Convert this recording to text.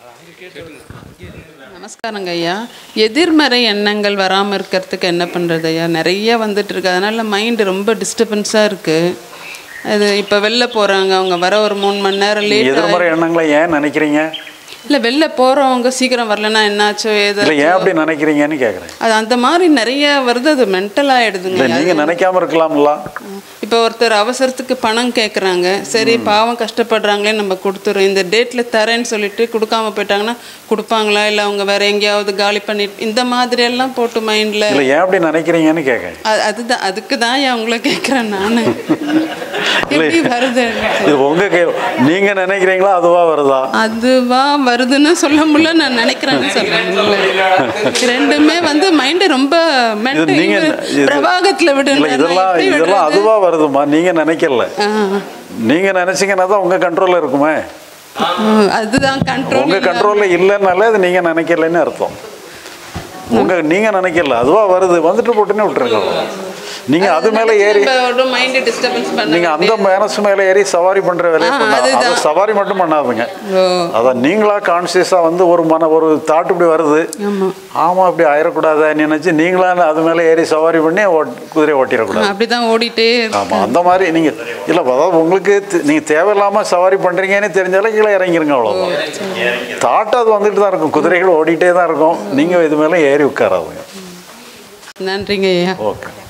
நமஸ்காரங்க ஐயா எதிர்மறை எண்ணங்கள் வராமல் இருக்கிறதுக்கு என்ன பண்ணுறது ஐயா நிறைய வந்துட்டு இருக்கு அதனால மைண்டு ரொம்ப டிஸ்டர்பன்ஸாக இருக்குது அது இப்போ வெளில போகிறாங்க அவங்க வர ஒரு மூணு மணி நேரம் லேட் எதிர்மறை எண்ணங்களை ஏன் நினைக்கிறீங்க இல்லை வெளில போகிறவங்க சீக்கிரம் வரலன்னா என்னாச்சோ ஏதோ இல்லை ஏன் அப்படி நினைக்கிறீங்கன்னு கேட்குறேன் அது அந்த மாதிரி நிறைய வருது அது மென்டல் ஆகிடுதுங்க இல்லை நீங்கள் நினைக்காம இருக்கலாம்ல இப்போ ஒருத்தர் அவசரத்துக்கு பணம் கேட்குறாங்க சரி பாவம் கஷ்டப்படுறாங்களே நம்ம கொடுத்துறோம் இந்த டேட்டில் தரேன்னு சொல்லிட்டு கொடுக்காம போயிட்டாங்கன்னா கொடுப்பாங்களா இல்லை அவங்க வேற எங்கேயாவது காலி பண்ணி இந்த மாதிரி எல்லாம் போட்டு மைண்டில் இல்லை ஏன் அப்படி நினைக்கிறீங்கன்னு கேட்குறேன் அதுதான் அதுக்கு தான் ஏன் உங்களை கேட்குறேன் நான் எப்படி வருது இது உங்கள் கே நீங்கள் நினைக்கிறீங்களா அதுவா வருதா அதுவா வருதுன்னு சொல்ல முடியல நான் நினைக்கிறேன்னு சொல்ல முடியல ரெண்டுமே வந்து மைண்டு ரொம்ப இது மென்டல் நீங்கள் இது- பிரவாகத்தில் இல்லை விடுங்க இதெல்லாம் இதெல்லாம் அதுவா வருதுமா நீங்கள் நினைக்கல நீங்கள் நினச்சிங்கன்னா தான் உங்கள் கண்ட்ரோலில் இருக்குமே அதுதான் கண்ட்ரோல் உங்கள் கண்ட்ரோலில் இல்லைன்னாலே அது நீங்கள் நினைக்கலைன்னு அர்த்தம் உங்கள் நீங்கள் நினைக்கல அதுவா வருது வந்துட்டு போட்டுன்னு விட்டுருங்க நீங்கள் அது மேலே ஏறி மைண்ட் டிஸ்டர்பன்ஸ் பண்ண நீங்கள் அந்த மனசு மேலே ஏறி சவாரி பண்ணுற வேலையை ஆ, பண்ணாது அதுதான். அது சவாரி மட்டும் பண்ணாதுங்க ஓ அதான் நீங்களா கான்சியஸாக வந்து ஒரு மன ஒரு தாட் இப்படி வருது ஆமா ஆமாம் இப்படி ஆயிடக்கூடாதுன்னு நினச்சி நீங்களா அது மேலே ஏறி சவாரி பண்ணி ஓட் குதிரையை ஓட்டிடக்கூடாது அப்படிதான் ஓடிட்டே இருக்கு. ஆமாம் அந்த மாதிரி நீங்கள் இல்லை அதாவது உங்களுக்கு நீங்கள் தேவையில்லாமல் சவாரி பண்ணுறீங்கன்னு தெரிஞ்சாலும் கீழே இறங்கிருங்க அவ்வளோதான் தாட் அது வந்துட்டு தான் இருக்கும் குதிரைகள் ஓடிட்டே தான் இருக்கும் நீங்கள் இது மேலே ஏறி உட்காராதுங்க நன்றிங்க ஐயா ஓகே